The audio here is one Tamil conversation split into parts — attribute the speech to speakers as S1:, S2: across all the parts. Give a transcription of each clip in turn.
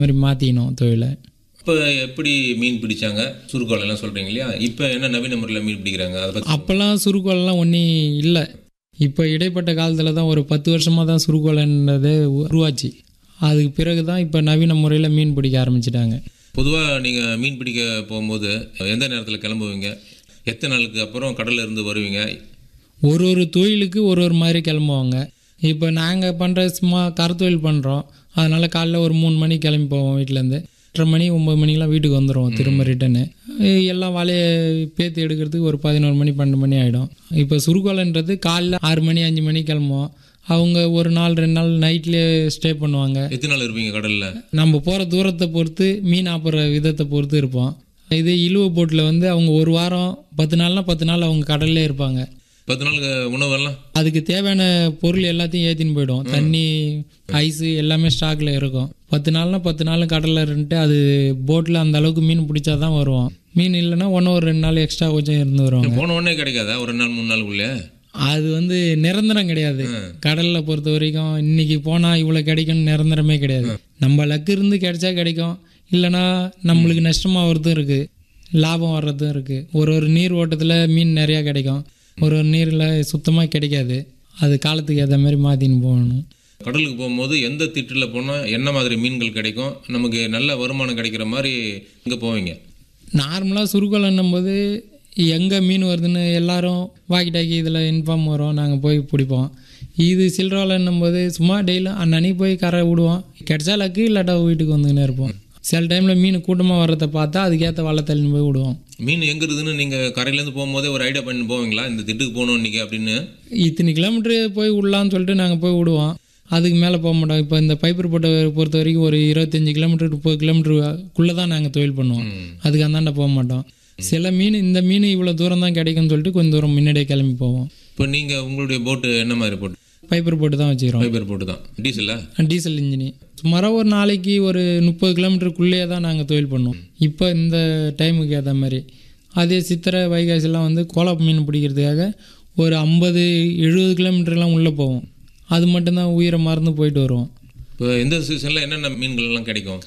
S1: மாதிரி மாற்றிக்கணும் தொழிலை
S2: இப்போ எப்படி மீன் பிடிச்சாங்க சுருக்கோலை எல்லாம் சொல்றீங்க இல்லையா இப்போ என்ன நவீன முறையில் மீன் பிடிக்கிறாங்க அதை பற்றி
S1: அப்போல்லாம் சுருக்கோலெல்லாம் ஒன்றும் இல்லை இப்போ இடைப்பட்ட காலத்தில் தான் ஒரு பத்து வருஷமாக தான் சுருக்கோலைன்றதே உருவாச்சு அதுக்கு பிறகு தான் இப்போ நவீன முறையில் மீன் பிடிக்க ஆரம்பிச்சிட்டாங்க
S2: பொதுவாக நீங்கள் மீன் பிடிக்க போகும்போது எந்த நேரத்தில் கிளம்புவீங்க எத்தனை நாளுக்கு அப்புறம் கடல்ல இருந்து வருவீங்க
S1: ஒரு ஒரு தொழிலுக்கு ஒரு ஒரு மாதிரி கிளம்புவாங்க இப்போ நாங்கள் பண்ணுற சும்மா கரத்தொழில் பண்ணுறோம் அதனால் காலைல ஒரு மூணு மணிக்கு கிளம்பி போவோம் வீட்டிலேருந்து எட்டரை மணி ஒம்பது மணிக்கெலாம் வீட்டுக்கு வந்துடுவோம் திரும்ப ரிட்டனு எல்லாம் வலையை பேத்து எடுக்கிறதுக்கு ஒரு பதினோரு மணி பன்னெண்டு மணி ஆகிடும் இப்போ சுருக்கோலைன்றது காலைல ஆறு மணி அஞ்சு மணிக்கு கிளம்புவோம் அவங்க ஒரு நாள் ரெண்டு நாள் நைட்லேயே ஸ்டே பண்ணுவாங்க
S2: எத்தனை நாள் இருப்பீங்க கடலில்
S1: நம்ம போகிற தூரத்தை பொறுத்து மீன் ஆப்புற விதத்தை பொறுத்து இருப்போம் இதே இழுவ போட்டில் வந்து அவங்க ஒரு வாரம் பத்து நாள்னா பத்து நாள் அவங்க கடல்லே இருப்பாங்க
S2: பத்து நாளுக்கு உணவெல்லாம்
S1: அதுக்கு தேவையான பொருள் எல்லாத்தையும் ஏற்றின்னு போயிடும் தண்ணி ஐஸு எல்லாமே ஸ்டாக்கில் இருக்கும் பத்து நாள்னா பத்து நாள் கடலில் இருந்துட்டு அது போட்டில் அந்த அளவுக்கு மீன் பிடிச்சா தான் வருவோம் மீன் இல்லைன்னா ஒன்று ஒரு ரெண்டு நாள் எக்ஸ்ட்ரா கொஞ்சம் இருந்து வருவாங்க
S2: போன உடனே கிடைக்காதா ஒரு நாள் மூணு நாளுக்குள்ளே
S1: அது வந்து நிரந்தரம் கிடையாது கடலில் பொறுத்த வரைக்கும் இன்னைக்கு போனால் இவ்வளோ கிடைக்கும்னு நிரந்தரமே கிடையாது நம்ம லக்கு இருந்து கிடைச்சா கிடைக்கும் இல்லைன்னா நம்மளுக்கு நஷ்டமாக வரதும் இருக்குது லாபம் வர்றதும் இருக்குது ஒரு ஒரு நீர் ஓட்டத்தில் மீன் நிறையா கிடைக்கும் ஒரு ஒரு நீரில் சுத்தமாக கிடைக்காது அது காலத்துக்கு ஏற்ற மாதிரி மாற்றின்னு போகணும்
S2: கடலுக்கு போகும்போது எந்த திட்டில் போனால் என்ன மாதிரி மீன்கள் கிடைக்கும் நமக்கு நல்ல வருமானம் கிடைக்கிற மாதிரி இங்கே போவீங்க
S1: நார்மலாக சுருக்கோலன்னும் போது எங்கே மீன் வருதுன்னு எல்லாரும் வாக்கி டாக்கி இதில் இன்ஃபார்ம் வரும் நாங்கள் போய் பிடிப்போம் இது சில்றாலன்னும் போது சும்மா டெய்லியும் அன்னன்னைக்கு போய் கரை விடுவோம் கிடைச்சா லக்கு இல்லாட்டா வீட்டுக்கு வந்துக்கினே இருப்போம் சில டைமில் மீன் கூட்டமாக வர்றதை பார்த்தா அதுக்கேற்ற வலை தள்ளின்னு போய் விடுவோம்
S2: மீன் எங்கே இருக்குதுன்னு நீங்கள் கரையிலேருந்து போகும்போதே ஒரு ஐடியா பண்ணி போவீங்களா இந்த திட்டுக்கு போகணும் இன்னைக்கு அப்படின்னு
S1: இத்தனை கிலோமீட்டர் போய் விடலான்னு சொல்லிட்டு நாங்கள் போய் விடுவோம் அதுக்கு மேலே போக மாட்டோம் இப்போ இந்த பைப்பர் போட்டை பொறுத்த வரைக்கும் ஒரு இருபத்தஞ்சி கிலோமீட்டர் முப்பது கிலோமீட்டருக்குள்ளே தான் நாங்கள் தொழில் பண்ணுவோம் அதுக்கு அந்தாண்ட போக மாட்டோம் சில மீன் இந்த மீன் இவ்வளோ தூரம் தான் கிடைக்கும்னு சொல்லிட்டு கொஞ்சம் தூரம் முன்னாடியே கிளம்பி போவோம்
S2: இப்போ நீங்கள் உங்களுடைய போட்டு என்ன மாதிரி போட்டு
S1: பைப்பர் போட்டு தான் வச்சுக்கிறோம்
S2: ஃபைபர் போட்டு தான் டீசலா
S1: டீசல் இன்ஜினி சுமாராக ஒரு நாளைக்கு ஒரு முப்பது கிலோமீட்டருக்குள்ளேயே தான் நாங்கள் தொழில் பண்ணுவோம் இப்போ இந்த டைமுக்கு ஏற்ற மாதிரி அதே சித்திரை வைகாசிலாம் வந்து கோலப் மீன் பிடிக்கிறதுக்காக ஒரு ஐம்பது எழுபது கிலோமீட்டர்லாம் உள்ளே போவோம் அது மட்டும்தான் உயிரை மறந்து போயிட்டு வருவோம்
S2: இப்போ எந்த சீசனில் என்னென்ன மீன்கள் எல்லாம் கிடைக்கும்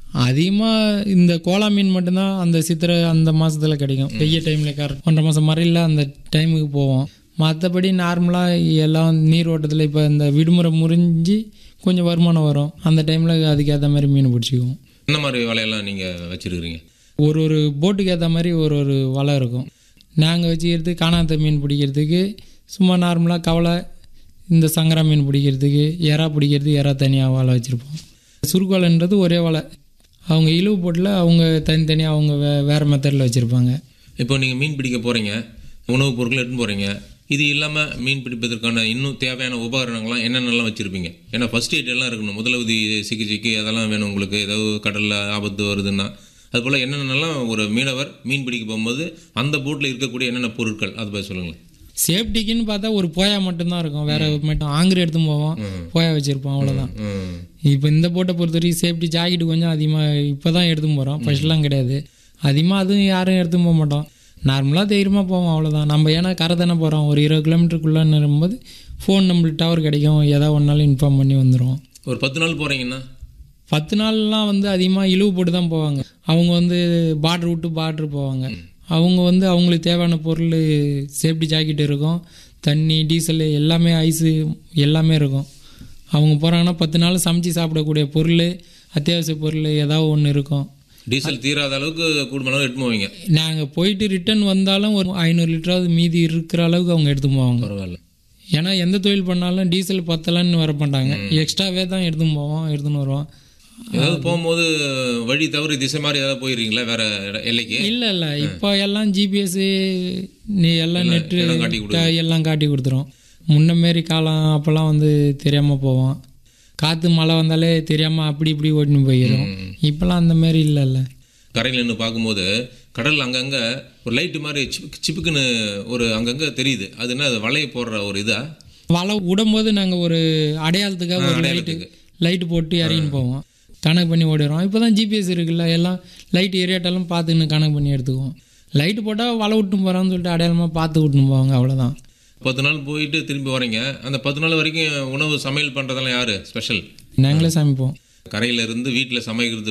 S1: அதிகமாக இந்த கோலா மீன் மட்டும்தான் அந்த சித்திரை அந்த மாதத்தில் கிடைக்கும் பெய்ய டைமில் கரெக்ட் ஒன்றரை மாதம் மறையில் அந்த டைமுக்கு போவோம் மற்றபடி நார்மலாக எல்லாம் நீர் ஓட்டத்தில் இப்போ இந்த விடுமுறை முறிஞ்சு கொஞ்சம் வருமானம் வரும் அந்த டைமில் அதுக்கேற்ற மாதிரி மீன் பிடிச்சிக்குவோம்
S2: என்ன மாதிரி வலையெல்லாம் நீங்கள் வச்சுருக்கிறீங்க
S1: ஒரு ஒரு போட்டுக்கு ஏற்ற மாதிரி ஒரு ஒரு வலை இருக்கும் நாங்கள் வச்சுக்கிறது காணாத்த மீன் பிடிக்கிறதுக்கு சும்மா நார்மலாக கவலை இந்த சங்கரா மீன் பிடிக்கிறதுக்கு எறா பிடிக்கிறது எறா தனியாக வலை வச்சுருப்போம் சுருக்கோலைன்றது ஒரே வலை அவங்க இழுவு போட்டில் அவங்க தனித்தனியாக அவங்க வே வேறு மெத்தடில் வச்சுருப்பாங்க
S2: இப்போ நீங்கள் மீன் பிடிக்க போகிறீங்க உணவுப் பொருட்கள் எடுத்துன்னு போகிறீங்க இது இல்லாமல் மீன் பிடிப்பதற்கான இன்னும் தேவையான உபகரணங்கள்லாம் என்னென்னலாம் வச்சுருப்பீங்க ஏன்னா ஃபர்ஸ்ட் எய்ட் எல்லாம் இருக்கணும் முதலுதவி சிகிச்சைக்கு அதெல்லாம் வேணும் உங்களுக்கு ஏதாவது கடலில் ஆபத்து வருதுன்னா அதுபோல் என்னென்னலாம் ஒரு மீனவர் மீன் பிடிக்க போகும்போது அந்த போட்டில் இருக்கக்கூடிய என்னென்ன பொருட்கள் அது போய் சொல்லுங்களேன்
S1: சேஃப்டிக்குன்னு பார்த்தா ஒரு போயா மட்டும்தான் இருக்கும் வேற மட்டும் ஆங்கிரி எடுத்து போவோம் போயா வச்சுருப்போம் அவ்வளோதான்
S2: ம்
S1: இப்போ இந்த போட்டை பொறுத்த வரைக்கும் சேஃப்டி ஜாக்கெட் கொஞ்சம் அதிகமாக இப்போ தான் எடுத்து போகிறோம் ஃபர்ஸ்ட்லாம் கிடையாது அதிகமாக அதுவும் யாரும் எடுத்து போக மாட்டோம் நார்மலாக தைரியமாக போவோம் அவ்வளோதான் நம்ம ஏன்னா கரை தானே போகிறோம் ஒரு இருபது கிலோமீட்டருக்குள்ளே இருக்கும்போது ஃபோன் நம்மளுக்கு டவர் கிடைக்கும் ஏதாவது ஒன்றாலும் இன்ஃபார்ம் பண்ணி வந்துடும்
S2: ஒரு பத்து நாள் போகிறீங்கன்னா
S1: பத்து நாள்லாம் வந்து அதிகமாக இழுவு போட்டு தான் போவாங்க அவங்க வந்து பார்டர் விட்டு பார்டர் போவாங்க அவங்க வந்து அவங்களுக்கு தேவையான பொருள் சேஃப்டி ஜாக்கெட் இருக்கும் தண்ணி டீசல் எல்லாமே ஐஸு எல்லாமே இருக்கும் அவங்க போகிறாங்கன்னா பத்து நாள் சமைச்சு சாப்பிடக்கூடிய பொருள் அத்தியாவசிய பொருள் ஏதாவது ஒன்று இருக்கும்
S2: டீசல் தீராத அளவுக்கு கூடுமான அளவு எடுத்து போவீங்க
S1: நாங்கள் போயிட்டு ரிட்டர்ன் வந்தாலும் ஒரு ஐநூறு லிட்டராவது மீதி இருக்கிற அளவுக்கு அவங்க எடுத்து போவாங்க
S2: பரவாயில்ல
S1: ஏன்னா எந்த தொழில் பண்ணாலும் டீசல் பத்தலன்னு வர மாட்டாங்க எக்ஸ்ட்ராவே தான் எடுத்துன்னு போவோம் எடுத்துன்னு வருவோம்
S2: ஏதாவது போகும்போது வழி தவறி திசை மாதிரி ஏதாவது போயிருக்கீங்களா வேற இட- எல்லைக்கு
S1: இல்லை இல்லை இப்போ எல்லாம் ஜிபிஎஸ் நீ எல்லாம் நெட்டு
S2: இடம் காட்டி
S1: எல்லாம் காட்டி கொடுத்துரும் முன்ன மாரி காலம் அப்போல்லாம் வந்து தெரியாமல் போவோம் காற்று மழை வந்தாலே தெரியாமல் அப்படி இப்படி ஓட்டின்னு போயிடும் இப்போல்லாம் அந்த மாதிரி இல்லைல்ல
S2: கரையில் நின்று பார்க்கும்போது கடல் அங்கங்கே ஒரு லைட்டு மாதிரி சிப்புக்கு சிப்புக்குன்னு ஒரு அங்கங்கே தெரியுது அது என்ன அது வலையை போடுற ஒரு இதா
S1: வலை விடும்போது நாங்கள் ஒரு அடையாளத்துக்காக ஒரு லைட்டு லைட்டு போட்டு இறங்கின்னு போவோம் கணக்கு பண்ணி ஓடிடுறோம் இப்போ தான் ஜிபிஎஸ் இருக்குல்ல எல்லாம் லைட் ஏரியாட்டெல்லாம் பார்த்துன்னு கணக்கு பண்ணி எடுத்துக்குவோம் லைட்டு போட்டால் வலை விட்டுன்னு போகிறான்னு சொல்லிட்டு அடையாளமாக பார்த்து விட்டுன்னு போவாங்க அவ்வளோதான்
S2: பத்து நாள் போயிட்டு திரும்பி வரீங்க அந்த பத்து நாள் வரைக்கும் உணவு சமையல் பண்ணுறதெல்லாம் யார் ஸ்பெஷல்
S1: நாங்களே சமைப்போம்
S2: கரையில இருந்து வீட்டில் சமைக்கிறது